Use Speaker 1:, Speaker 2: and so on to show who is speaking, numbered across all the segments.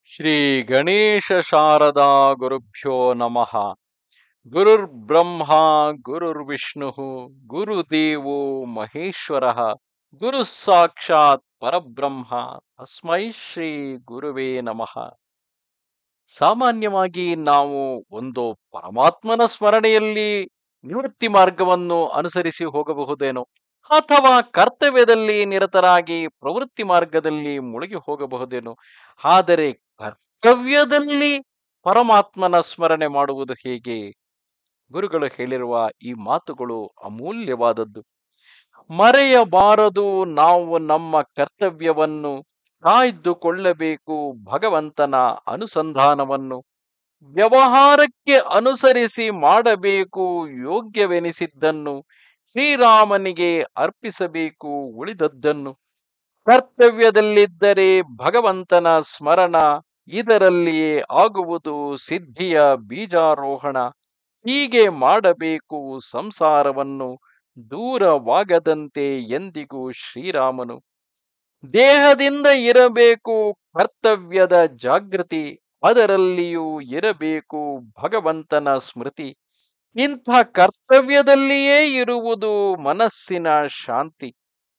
Speaker 1: ಶ್ರೀ ಗಣೇಶ ಶಾರದಾ ಗುರುಭ್ಯೋ ನಮಃ ಗುರುರ್ಬ್ರಹ್ಮ ಗುರುರ್ವಿಷ್ಣು ಗುರುದೇವೋ ಮಹೇಶ್ವರ ಗುರು ಸಾಕ್ಷಾತ್ ಪರಬ್ರಹ್ಮ ತಸ್ಮೈ ಶ್ರೀ ಗುರುವೇ ನಮಃ ಸಾಮಾನ್ಯವಾಗಿ ನಾವು ಒಂದು ಪರಮಾತ್ಮನ ಸ್ಮರಣೆಯಲ್ಲಿ ನಿವೃತ್ತಿ ಮಾರ್ಗವನ್ನು ಅನುಸರಿಸಿ ಹೋಗಬಹುದೇನೋ ಅಥವಾ ಕರ್ತವ್ಯದಲ್ಲಿ ನಿರತರಾಗಿ ಪ್ರವೃತ್ತಿ ಮಾರ್ಗದಲ್ಲಿ ಮುಳುಗಿ ಹೋಗಬಹುದೇನೋ ಆದರೆ ಕರ್ತವ್ಯದಲ್ಲಿ ಪರಮಾತ್ಮನ ಸ್ಮರಣೆ ಮಾಡುವುದು ಹೇಗೆ ಗುರುಗಳು ಹೇಳಿರುವ ಈ ಮಾತುಗಳು ಅಮೂಲ್ಯವಾದದ್ದು ಮರೆಯಬಾರದು ನಾವು ನಮ್ಮ ಕರ್ತವ್ಯವನ್ನು ಕಾಯ್ದುಕೊಳ್ಳಬೇಕು ಭಗವಂತನ ಅನುಸಂಧಾನವನ್ನು ವ್ಯವಹಾರಕ್ಕೆ ಅನುಸರಿಸಿ ಮಾಡಬೇಕು ಯೋಗ್ಯವೆನಿಸಿದ್ದನ್ನು ಶ್ರೀರಾಮನಿಗೆ ಅರ್ಪಿಸಬೇಕು ಉಳಿದದ್ದನ್ನು ಕರ್ತವ್ಯದಲ್ಲಿದ್ದರೆ ಭಗವಂತನ ಸ್ಮರಣ ಇದರಲ್ಲಿಯೇ ಆಗುವುದು ಸಿದ್ಧಿಯ ಬೀಜಾರೋಹಣ ಹೀಗೆ ಮಾಡಬೇಕು ಸಂಸಾರವನ್ನು ದೂರವಾಗದಂತೆ ಎಂದಿಗೂ ಶ್ರೀರಾಮನು ದೇಹದಿಂದ ಇರಬೇಕು ಕರ್ತವ್ಯದ ಜಾಗೃತಿ ಅದರಲ್ಲಿಯೂ ಇರಬೇಕು ಭಗವಂತನ ಸ್ಮೃತಿ ಇಂಥ ಕರ್ತವ್ಯದಲ್ಲಿಯೇ ಇರುವುದು ಮನಸ್ಸಿನ ಶಾಂತಿ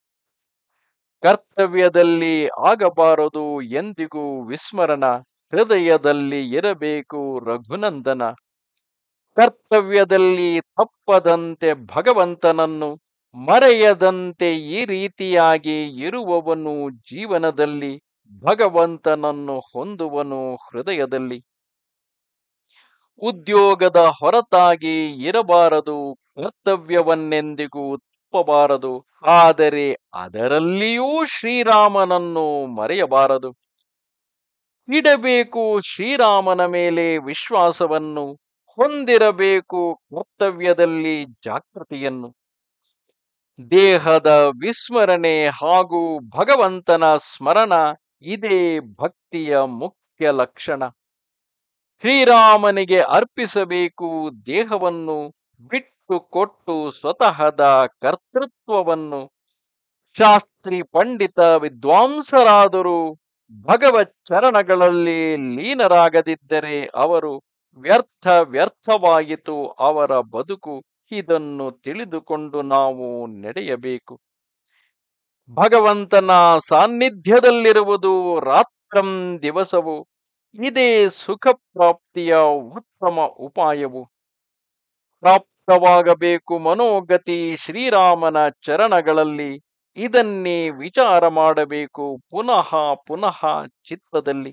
Speaker 1: ಕರ್ತವ್ಯದಲ್ಲಿ ಆಗಬಾರದು ಎಂದಿಗೂ ವಿಸ್ಮರಣ ಹೃದಯದಲ್ಲಿ ಇರಬೇಕು ರಘುನಂದನ ಕರ್ತವ್ಯದಲ್ಲಿ ತಪ್ಪದಂತೆ ಭಗವಂತನನ್ನು ಮರೆಯದಂತೆ ಈ ರೀತಿಯಾಗಿ ಇರುವವನು ಜೀವನದಲ್ಲಿ ಭಗವಂತನನ್ನು ಹೊಂದುವನು ಹೃದಯದಲ್ಲಿ ಉದ್ಯೋಗದ ಹೊರತಾಗಿ ಇರಬಾರದು ಕರ್ತವ್ಯವನ್ನೆಂದಿಗೂ ತಪ್ಪಬಾರದು ಆದರೆ ಅದರಲ್ಲಿಯೂ ಶ್ರೀರಾಮನನ್ನು ಮರೆಯಬಾರದು ಇಡಬೇಕು ಶ್ರೀರಾಮನ ಮೇಲೆ ವಿಶ್ವಾಸವನ್ನು ಹೊಂದಿರಬೇಕು ಕರ್ತವ್ಯದಲ್ಲಿ ಜಾಗೃತಿಯನ್ನು ದೇಹದ ವಿಸ್ಮರಣೆ ಹಾಗೂ ಭಗವಂತನ ಸ್ಮರಣ ಇದೇ ಭಕ್ತಿಯ ಮುಖ್ಯ ಲಕ್ಷಣ ಶ್ರೀರಾಮನಿಗೆ ಅರ್ಪಿಸಬೇಕು ದೇಹವನ್ನು ಬಿಟ್ಟು ಕೊಟ್ಟು ಸ್ವತಃದ ಕರ್ತೃತ್ವವನ್ನು ಶಾಸ್ತ್ರಿ ಪಂಡಿತ ವಿದ್ವಾಂಸರಾದರೂ ಭಗವತ್ ಚರಣಗಳಲ್ಲಿ ಲೀನರಾಗದಿದ್ದರೆ ಅವರು ವ್ಯರ್ಥ ವ್ಯರ್ಥವಾಯಿತು ಅವರ ಬದುಕು ಇದನ್ನು ತಿಳಿದುಕೊಂಡು ನಾವು ನಡೆಯಬೇಕು ಭಗವಂತನ ಸಾನ್ನಿಧ್ಯದಲ್ಲಿರುವುದು ರಾತ್ರಂ ದಿವಸವು ಇದೇ ಸುಖ ಪ್ರಾಪ್ತಿಯ ಉತ್ತಮ ಉಪಾಯವು ಪ್ರಾಪ್ತವಾಗಬೇಕು ಮನೋಗತಿ ಶ್ರೀರಾಮನ ಚರಣಗಳಲ್ಲಿ ಇದನ್ನೇ ವಿಚಾರ ಮಾಡಬೇಕು ಪುನಃ ಪುನಃ ಚಿತ್ತದಲ್ಲಿ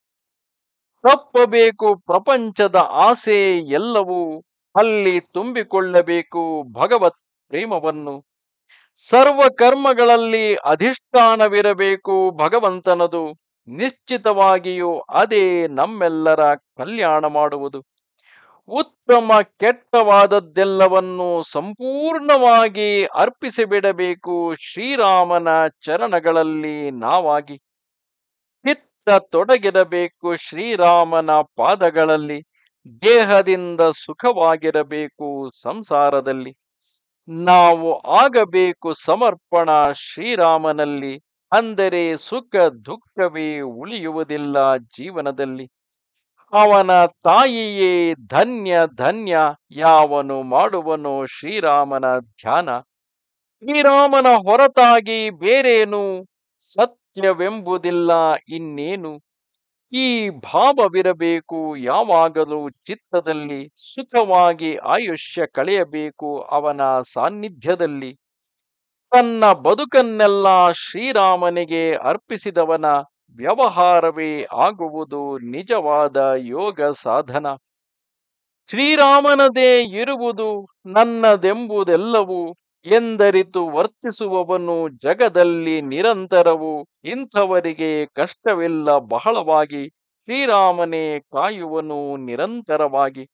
Speaker 1: ತಪ್ಪಬೇಕು ಪ್ರಪಂಚದ ಆಸೆ ಎಲ್ಲವೂ ಅಲ್ಲಿ ತುಂಬಿಕೊಳ್ಳಬೇಕು ಭಗವತ್ ಪ್ರೇಮವನ್ನು ಸರ್ವ ಕರ್ಮಗಳಲ್ಲಿ ಅಧಿಷ್ಠಾನವಿರಬೇಕು ಭಗವಂತನದು ನಿಶ್ಚಿತವಾಗಿಯೂ ಅದೇ ನಮ್ಮೆಲ್ಲರ ಕಲ್ಯಾಣ ಮಾಡುವುದು ಉತ್ತಮ ಕೆಟ್ಟವಾದದ್ದೆಲ್ಲವನ್ನು ಸಂಪೂರ್ಣವಾಗಿ ಅರ್ಪಿಸಿಬಿಡಬೇಕು ಶ್ರೀರಾಮನ ಚರಣಗಳಲ್ಲಿ ನಾವಾಗಿ ಚಿತ್ತ ತೊಡಗಿರಬೇಕು ಶ್ರೀರಾಮನ ಪಾದಗಳಲ್ಲಿ ದೇಹದಿಂದ ಸುಖವಾಗಿರಬೇಕು ಸಂಸಾರದಲ್ಲಿ ನಾವು ಆಗಬೇಕು ಸಮರ್ಪಣ ಶ್ರೀರಾಮನಲ್ಲಿ ಅಂದರೆ ಸುಖ ದುಃಖವೇ ಉಳಿಯುವುದಿಲ್ಲ ಜೀವನದಲ್ಲಿ ಅವನ ತಾಯಿಯೇ ಧನ್ಯ ಧನ್ಯ ಯಾವನು ಮಾಡುವನು ಶ್ರೀರಾಮನ ಧ್ಯಾನ ಶ್ರೀರಾಮನ ಹೊರತಾಗಿ ಬೇರೇನು ಸತ್ಯವೆಂಬುದಿಲ್ಲ ಇನ್ನೇನು ಈ ಭಾವವಿರಬೇಕು ಯಾವಾಗಲೂ ಚಿತ್ತದಲ್ಲಿ ಸುಖವಾಗಿ ಆಯುಷ್ಯ ಕಳೆಯಬೇಕು ಅವನ ಸಾನ್ನಿಧ್ಯದಲ್ಲಿ ತನ್ನ ಬದುಕನ್ನೆಲ್ಲ ಶ್ರೀರಾಮನಿಗೆ ಅರ್ಪಿಸಿದವನ ವ್ಯವಹಾರವೇ ಆಗುವುದು ನಿಜವಾದ ಯೋಗ ಸಾಧನ ಶ್ರೀರಾಮನದೇ ಇರುವುದು ನನ್ನದೆಂಬುದೆಲ್ಲವೂ ಎಂದರಿತು ವರ್ತಿಸುವವನು ಜಗದಲ್ಲಿ ನಿರಂತರವು ಇಂಥವರಿಗೆ ಕಷ್ಟವಿಲ್ಲ ಬಹಳವಾಗಿ ಶ್ರೀರಾಮನೇ ಕಾಯುವನು ನಿರಂತರವಾಗಿ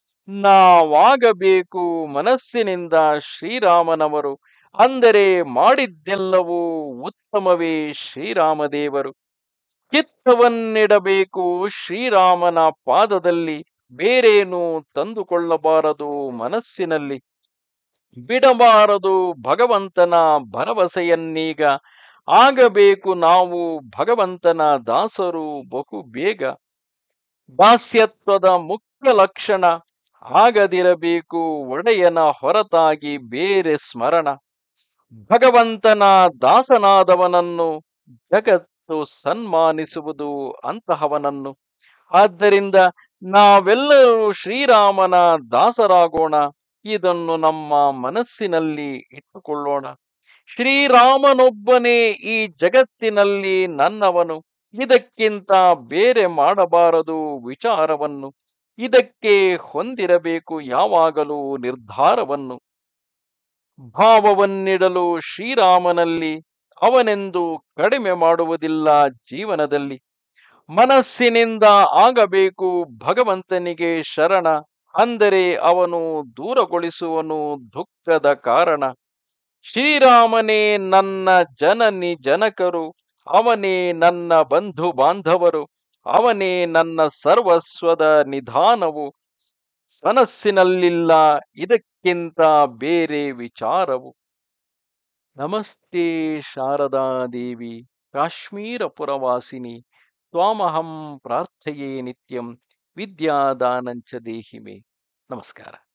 Speaker 1: ನಾವಾಗಬೇಕು ಮನಸ್ಸಿನಿಂದ ಶ್ರೀರಾಮನವರು ಅಂದರೆ ಮಾಡಿದ್ದೆಲ್ಲವೂ ಉತ್ತಮವೇ ಶ್ರೀರಾಮದೇವರು ಚಿತ್ತವನ್ನಿಡಬೇಕು ಶ್ರೀರಾಮನ ಪಾದದಲ್ಲಿ ಬೇರೇನು ತಂದುಕೊಳ್ಳಬಾರದು ಮನಸ್ಸಿನಲ್ಲಿ ಬಿಡಬಾರದು ಭಗವಂತನ ಭರವಸೆಯನ್ನೀಗ ಆಗಬೇಕು ನಾವು ಭಗವಂತನ ದಾಸರು ಬಹು ಬೇಗ ದಾಸ್ಯತ್ವದ ಮುಖ್ಯ ಲಕ್ಷಣ ಆಗದಿರಬೇಕು ಒಡೆಯನ ಹೊರತಾಗಿ ಬೇರೆ ಸ್ಮರಣ ಭಗವಂತನ ದಾಸನಾದವನನ್ನು ಜಗತ್ತು ಸನ್ಮಾನಿಸುವುದು ಅಂತಹವನನ್ನು ಆದ್ದರಿಂದ ನಾವೆಲ್ಲರೂ ಶ್ರೀರಾಮನ ದಾಸರಾಗೋಣ ಇದನ್ನು ನಮ್ಮ ಮನಸ್ಸಿನಲ್ಲಿ ಇಟ್ಟುಕೊಳ್ಳೋಣ ಶ್ರೀರಾಮನೊಬ್ಬನೇ ಈ ಜಗತ್ತಿನಲ್ಲಿ ನನ್ನವನು ಇದಕ್ಕಿಂತ ಬೇರೆ ಮಾಡಬಾರದು ವಿಚಾರವನ್ನು ಇದಕ್ಕೆ ಹೊಂದಿರಬೇಕು ಯಾವಾಗಲೂ ನಿರ್ಧಾರವನ್ನು ಭಾವವನ್ನಿಡಲು ಶ್ರೀರಾಮನಲ್ಲಿ ಅವನೆಂದು ಕಡಿಮೆ ಮಾಡುವುದಿಲ್ಲ ಜೀವನದಲ್ಲಿ ಮನಸ್ಸಿನಿಂದ ಆಗಬೇಕು ಭಗವಂತನಿಗೆ ಶರಣ ಅಂದರೆ ಅವನು ದೂರಗೊಳಿಸುವನು ದುಃಖದ ಕಾರಣ ಶ್ರೀರಾಮನೇ ನನ್ನ ಜನನಿ ಜನಕರು ಅವನೇ ನನ್ನ ಬಂಧು ಬಾಂಧವರು ಅವನೇ ನನ್ನ ಸರ್ವಸ್ವದ ನಿಧಾನವು ಮನಸ್ಸಿನಲ್ಲಿಲ್ಲ ಇದಕ್ಕಿಂತ ಬೇರೆ ವಿಚಾರವು ನಮಸ್ತೆ ಶಾರದಾ ದೇವಿ ಕಾಶ್ಮೀರ ಪುರವಾಸಿನಿ ತ್ವಾಮಹಂ ಪ್ರಾರ್ಥಯೇ ನಿತ್ಯಂ ವಿದ್ಯಾದಾನಂಚ ದೇಹಿಮೆ ನಮಸ್ಕಾರ